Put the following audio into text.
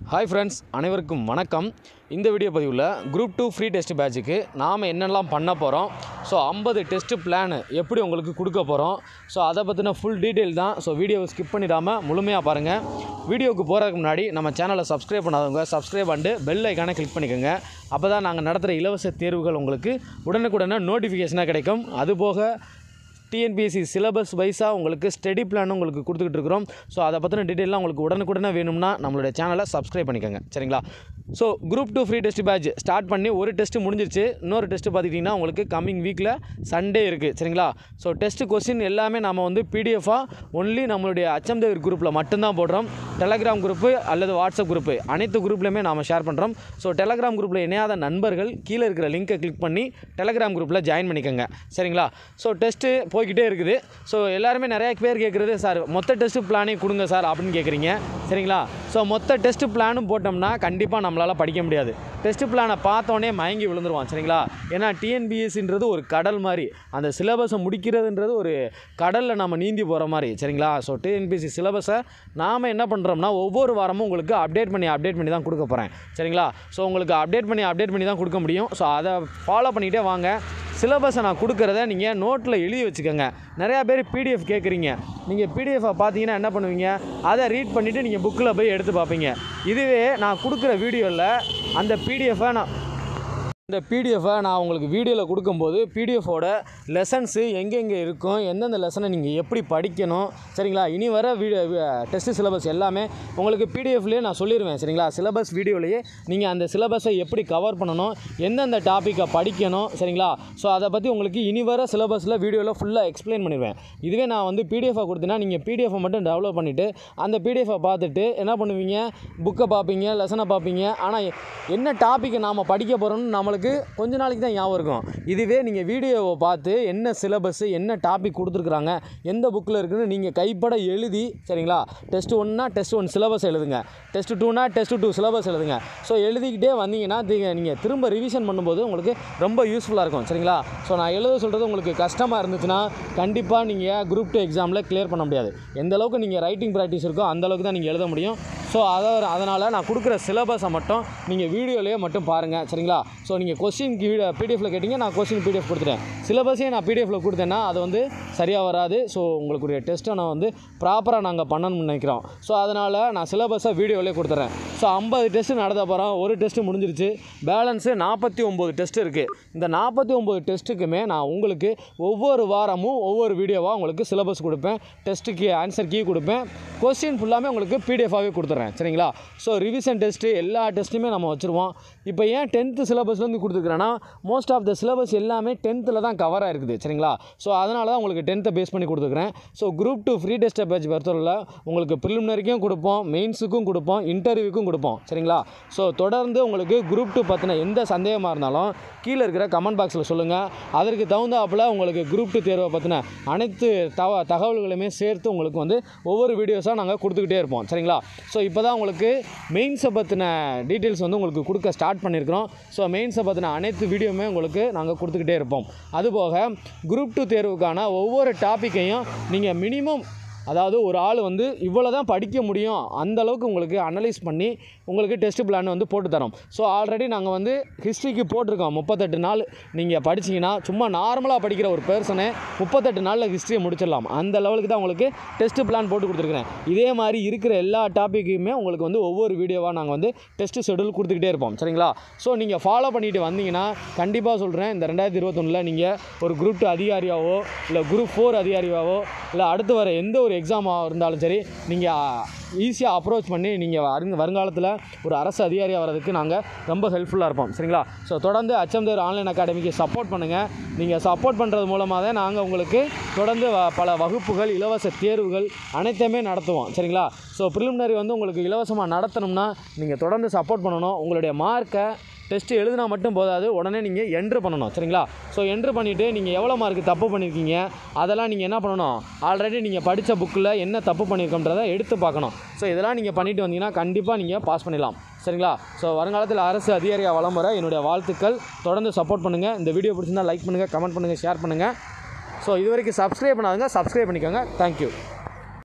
hi friends அனைவருக்கும் வணக்கம் இந்த வீடியோ பதிவில் குரூப் டூ ஃப்ரீ டெஸ்ட் பேட்சுக்கு நாம் என்னெல்லாம் பண்ண போகிறோம் ஸோ ஐம்பது டெஸ்ட் பிளான் எப்படி உங்களுக்கு கொடுக்க போகிறோம் ஸோ அதை பற்றின ஃபுல் டீட்டெயில் தான் ஸோ வீடியோவை ஸ்கிப் பண்ணிடாமல் முழுமையாக பாருங்கள் வீடியோவுக்கு போகிறதுக்கு முன்னாடி நம்ம சேனலை சப்ஸ்கிரைப் பண்ணாதவங்க சப்ஸ்கிரைப் பண்ணிட்டு பெல் ஐக்கானை கிளிக் பண்ணிக்கோங்க அப்போ தான் நாங்கள் நடத்துகிற இலவச தேர்வுகள் உங்களுக்கு உடனுக்குடனே நோட்டிஃபிகேஷனாக கிடைக்கும் அதுபோக டிஎன்பிஎஸ்சி சிலபஸ் வைஸாக உங்களுக்கு ஸ்டடி பிளான் உங்களுக்கு கொடுத்துக்கிட்டு இருக்கிறோம் ஸோ அதை பற்றின டீட்டெயிலாம் உங்களுக்கு உடனுக்குடனே வேணும்னா நம்மளுடைய சேனலை சப்ஸ்கிரைப் பண்ணிக்கோங்க சரிங்களா so group two free test batch start பண்ணி ஒரு டெஸ்ட் முடிஞ்சிருச்சு இன்னொரு டெஸ்ட் பார்த்துக்கிட்டிங்கன்னா உங்களுக்கு கம்மிங் வீக்கில் சண்டே இருக்குது சரிங்களா ஸோ டெஸ்ட் கொஸ்டின் எல்லாமே நம்ம வந்து பிடிஎஃபாக ஒன்லி நம்மளுடைய அச்சம் தேவர் குரூப்பில் மட்டும்தான் போடுறோம் டெலகிராம் குரூப்பு அல்லது வாட்ஸ்அப் குரூப்பு அனைத்து குரூப்லையுமே நாம் ஷேர் பண்ணுறோம் ஸோ டெலகிராம் குரூப்பில் இணையாத நண்பர்கள் கீழே இருக்கிற லிங்கை கிளிக் பண்ணி டெலகிராம் குரூப்பில் ஜாயின் பண்ணிக்கோங்க சரிங்களா ஸோ டெஸ்ட்டு போய்கிட்டே இருக்குது ஸோ எல்லாருமே நிறைய பேர் கேட்குறது சார் மொத்த டெஸ்ட் பிளானே கொடுங்க சார் அப்படின்னு கேட்குறீங்க சரிங்களா ஸோ மொத்த டெஸ்ட் பிளானும் போட்டோம்னா கண்டிப்பாக நம்மளால் படிக்க முடியாது டெஸ்ட் பிளானை பார்த்தோன்னே மயங்கி விழுந்துருவான் சரிங்களா ஏன்னா டிஎன்பிஎஸ்சின்றது ஒரு கடல் மாதிரி அந்த சிலபஸை முடிக்கிறதுன்றது ஒரு கடலில் நம்ம நீந்தி போகிற மாதிரி சரிங்களா ஸோ டிஎன்பிஎஸ்சி சிலபஸை நாம் என்ன பண்ணுறோம்னா ஒவ்வொரு வாரமும் உங்களுக்கு அப்டேட் பண்ணி அப்டேட் பண்ணி தான் கொடுக்க போகிறேன் சரிங்களா ஸோ உங்களுக்கு அப்டேட் பண்ணி அப்டேட் பண்ணி தான் கொடுக்க முடியும் ஸோ அதை ஃபாலோ பண்ணிகிட்டே வாங்க சிலபஸை நான் கொடுக்குறத நீங்கள் நோட்டில் எழுதி வச்சுக்கோங்க நிறையா பேர் பிடிஎஃப் கேட்குறீங்க நீங்கள் பிடிஎஃபை பார்த்தீங்கன்னா என்ன பண்ணுவீங்க அதை ரீட் பண்ணிவிட்டு நீங்கள் புக்கில் போய் எடுத்து பார்ப்பீங்க இதுவே நான் கொடுக்குற வீடியோவில் அந்த பிடிஎஃபை நான் இந்த பிடிஎஃபை நான் உங்களுக்கு வீடியோவில் கொடுக்கும்போது பிடிஎஃபோட லெசன்ஸு எங்கெங்கே இருக்கும் எந்தெந்த லெசனை நீங்கள் எப்படி படிக்கணும் சரிங்களா இனி வர வீடியோ டெஸ்ட் சிலபஸ் எல்லாமே உங்களுக்கு பிடிஎஃப்லேயே நான் சொல்லிடுவேன் சரிங்களா சிலபஸ் வீடியோலேயே நீங்கள் அந்த சிலபஸை எப்படி கவர் பண்ணணும் எந்தெந்த டாப்பிக்கை படிக்கணும் சரிங்களா ஸோ அதை பற்றி உங்களுக்கு இனி வர சிலபஸில் வீடியோவில் ஃபுல்லாக எக்ஸ்பிளைன் பண்ணிடுவேன் இதுவே நான் வந்து பிடிஎஃபை கொடுத்தேன்னா நீங்கள் பிடிஎஃபை மட்டும் டெவலப் பண்ணிவிட்டு அந்த பிடிஎஃபை பார்த்துட்டு என்ன பண்ணுவீங்க புக்கை பார்ப்பீங்க லெசனை பார்ப்பீங்க ஆனால் என்ன டாப்பிக்கை நாம் படிக்க போகிறோம்னு நம்மளுக்கு கொஞ்ச நாளைக்கு தான் ஞாபகம் இருக்கும் இதுவே நீங்கள் வீடியோவை பார்த்து என்ன சிலபஸ் என்ன டாபிக் கொடுத்துருக்குறாங்க எந்த புக்கில் இருக்குன்னு நீங்கள் கைப்பட எழுதி சரிங்களா டெஸ்ட் ஒன்னா டெஸ்ட் ஒன் சிலபஸ் எழுதுங்க டெஸ்ட் டூனா டெஸ்ட் டூ சிலபஸ் எழுதுங்க ஸோ எழுதிக்கிட்டே வந்தீங்கன்னா நீங்கள் திரும்ப ரிவிஷன் பண்ணும்போது உங்களுக்கு ரொம்ப யூஸ்ஃபுல்லாக இருக்கும் சரிங்களா ஸோ நான் எழுத சொல்கிறது உங்களுக்கு கஷ்டமாக இருந்துச்சுன்னா கண்டிப்பாக நீங்கள் குரூப் டூ எக்ஸாமில் கிளியர் பண்ண முடியாது எந்த அளவுக்கு நீங்கள் ரைட்டிங் ப்ராக்டிஸ் இருக்கோ அந்த அளவுக்கு தான் நீங்கள் எழுத முடியும் ஸோ அதை அதனால் நான் கொடுக்குற சிலபஸை மட்டும் நீங்கள் வீடியோலேயே மட்டும் பாருங்கள் சரிங்களா ஸோ நீங்கள் கொஸ்டின் பிடிஎஃப்ல கேட்டிங்க நான் கொஸ்டின் பிடிஎஃப் கொடுத்துட்டேன் சிலபஸே நான் பிடிஎஃப்ல கொடுத்தேன்னா அது வந்து சரியாக வராது ஸோ உங்களுக்குரிய டெஸ்ட்டை நான் வந்து ப்ராப்பராக நாங்கள் பண்ணணும்னு நினைக்கிறோம் ஸோ அதனால் நான் சிலபஸை வீடியோவிலே கொடுத்துட்றேன் ஸோ ஐம்பது டெஸ்ட் நடத்த போகிறோம் ஒரு டெஸ்ட்டு முடிஞ்சிருச்சு பேலன்ஸு நாற்பத்தி ஒம்பது டெஸ்ட் இருக்குது இந்த நாற்பத்தி ஒம்பது டெஸ்ட்டுக்குமே நான் உங்களுக்கு ஒவ்வொரு வாரமும் ஒவ்வொரு வீடியோவாக உங்களுக்கு சிலபஸ் கொடுப்பேன் டெஸ்ட்டுக்கு ஆன்சர் கீ கொடுப்பேன் கொஸ்டின் ஃபுல்லாமே உங்களுக்கு பிடிஎஃபாகவே கொடுத்துட்றேன் சரிங்களா ஸோ ரிவிஷன் டெஸ்ட்டு எல்லா டெஸ்ட்டுமே நம்ம வச்சுருவோம் இப்போ ஏன் டென்த்து சிலபஸ்லேருந்து கொடுத்துருக்குறேன்னா மோஸ்ட் ஆஃப் த சிலபஸ் எல்லாமே டென்த்தில் தான் கவர் ஆயிருக்குது சரிங்களா ஸோ அதனால தான் உங்களுக்கு டென்த்தை பேஸ் பண்ணி கொடுத்துருக்குறேன் ஸோ குரூப் டூ ஃப்ரீ டெஸ்ட்டை பேட்ச் பொறுத்தவரையில் உங்களுக்கு ப்ரிலிமினரிக்கும் கொடுப்போம் மெயின்ஸுக்கும் கொடுப்போம் இன்டர்வியூக்கும் கொடுப்போம் சரிங்களா ஸோ தொடர்ந்து உங்களுக்கு குரூப் டூ பற்றின எந்த சந்தேகமாக இருந்தாலும் கீழே இருக்கிற கமெண்ட் பாக்ஸில் சொல்லுங்கள் அதற்கு தகுந்தாப்பில் உங்களுக்கு குரூப் டூ தேர்வை பற்றின அனைத்து தவ தகவல்களையுமே சேர்த்து உங்களுக்கு வந்து ஒவ்வொரு வீடியோஸாக நாங்கள் கொடுத்துக்கிட்டே இருப்போம் சரிங்களா ஸோ இப்போ தான் உங்களுக்கு மெயின்ஸை பற்றின டீட்டெயில்ஸ் வந்து உங்களுக்கு கொடுக்க ஸ்டார்ட் பண்ணியிருக்கிறோம் ஸோ மெயின்ஸை பற்றின அனைத்து வீடியோவுமே உங்களுக்கு நாங்கள் கொடுத்துக்கிட்டே இருப்போம் அதுபோக குரூப் டூ தேர்வுக்கான ஒவ்வொரு டாப்பிக்கையும் நீங்கள் மினிமம் அதாவது ஒரு ஆள் வந்து இவ்வளோ தான் படிக்க முடியும் அந்த அளவுக்கு உங்களுக்கு அனலைஸ் பண்ணி உங்களுக்கு டெஸ்ட் பிளான் வந்து போட்டு தரோம் ஸோ ஆல்ரெடி நாங்கள் வந்து ஹிஸ்ட்ரிக்கு போட்டிருக்கோம் முப்பத்தெட்டு நாள் நீங்கள் படிச்சீங்கன்னா சும்மா நார்மலாக படிக்கிற ஒரு பர்சனை முப்பத்தெட்டு நாளில் ஹிஸ்ட்ரியை முடிச்சிடலாம் அந்த லெவலுக்கு தான் உங்களுக்கு டெஸ்ட் பிளான் போட்டு கொடுத்துருக்குறேன் இதே மாதிரி இருக்கிற எல்லா டாப்பிக்குமே உங்களுக்கு வந்து ஒவ்வொரு வீடியோவாக நாங்கள் வந்து டெஸ்ட் ஷெடியூல் கொடுத்துக்கிட்டே இருப்போம் சரிங்களா ஸோ நீங்கள் ஃபாலோ பண்ணிட்டு வந்தீங்கன்னா கண்டிப்பாக சொல்கிறேன் இந்த ரெண்டாயிரத்தி இருபத்தொன்னில் நீங்கள் ஒரு குரூப் டூ அதிகாரியாவோ இல்லை குரூப் ஃபோர் அதிகாரியாவோ இல்லை அடுத்து வர எந்த ஒரு எக்ஸாமாக இருந்தாலும் சரி நீங்கள் ஈஸியாக அப்ரோச் பண்ணி நீங்கள் வருங்க வருங்காலத்தில் ஒரு அரசு அதிகாரியாக வர்றதுக்கு நாங்கள் ரொம்ப ஹெல்ப்ஃபுல்லாக இருப்போம் சரிங்களா ஸோ தொடர்ந்து அச்சம் தேர் ஆன்லைன் அகாடமிக்கு சப்போர்ட் பண்ணுங்கள் நீங்கள் சப்போர்ட் பண்ணுறது மூலமாக தான் நாங்கள் உங்களுக்கு தொடர்ந்து வ- பல வகுப்புகள் இலவச தேர்வுகள் அனைத்தையுமே நடத்துவோம் சரிங்களா ஸோ ப்ரிலிமினரி வந்து உங்களுக்கு இலவசமாக நடத்தணும்னா நீங்கள் தொடர்ந்து சப்போர்ட் பண்ணணும் உங்களுடைய மார்க்கை டெஸ்ட் எழுதினா மட்டும் போதாது உடனே நீங்கள் என்ட்ரு பண்ணணும் சரிங்களா ஸோ என்ட்ரு பண்ணிவிட்டு நீங்கள் எவ்வளோ மார்க் தப்பு பண்ணியிருக்கீங்க அதெல்லாம் நீங்கள் என்ன பண்ணணும் ஆல்ரெடி நீங்கள் படித்த புக்கில் என்ன தப்பு பண்ணியிருக்கோன்றதை எடுத்து பார்க்கணும் ஸோ இதெல்லாம் நீங்கள் பண்ணிட்டு வந்தீங்கன்னா கண்டிப்பாக நீங்கள் பாஸ் பண்ணிடலாம் சரிங்களா ஸோ வருங்காலத்தில் அரசு அதிகாரியாக வளம் வர என்னுடைய வாழ்த்துக்கள் தொடர்ந்து சப்போர்ட் பண்ணுங்கள் இந்த வீடியோ பிடிச்சிருந்தா லைக் பண்ணுங்கள் கமெண்ட் பண்ணுங்கள் ஷேர் பண்ணுங்கள் ஸோ இது வரைக்கும் சப்ஸ்கிரைப் பண்ணாதுங்க சப்ஸ்கிரைப் பண்ணிக்கோங்க தேங்க்யூ